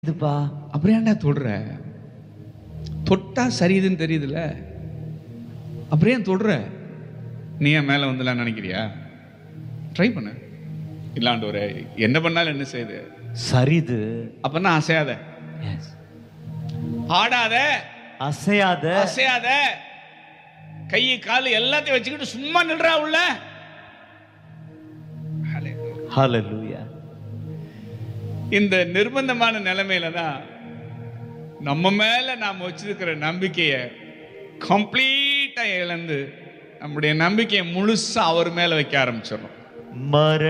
இதுப்பா அப்புறம் ஏன்டா தொடுற தொட்டா சரியுதுன்னு தெரியுதுல்ல அப்புறம் ஏன் தொடுற நீ ஏன் மேலே வந்துலாம் நினைக்கிறியா ட்ரை பண்ணு இல்லாண்டு ஒரு என்ன பண்ணாலும் என்ன செய்யுது சரிது அப்பன்னா அசையாத Yes. ஆடாத அசையாத அசையாத கை கால் எல்லாத்தையும் வச்சுக்கிட்டு சும்மா நில்றா உள்ள Hallelujah. ஹalleluya இந்த நிர்பந்தமான நிலைமையில தான் நம்ம மேல நாம் வச்சிருக்கிற நம்பிக்கையை கம்ப்ளீட்டா இழந்து நம்முடைய நம்பிக்கையை முழுசா அவர் மேல வைக்க ஆரம்பிச்சிடணும் மரண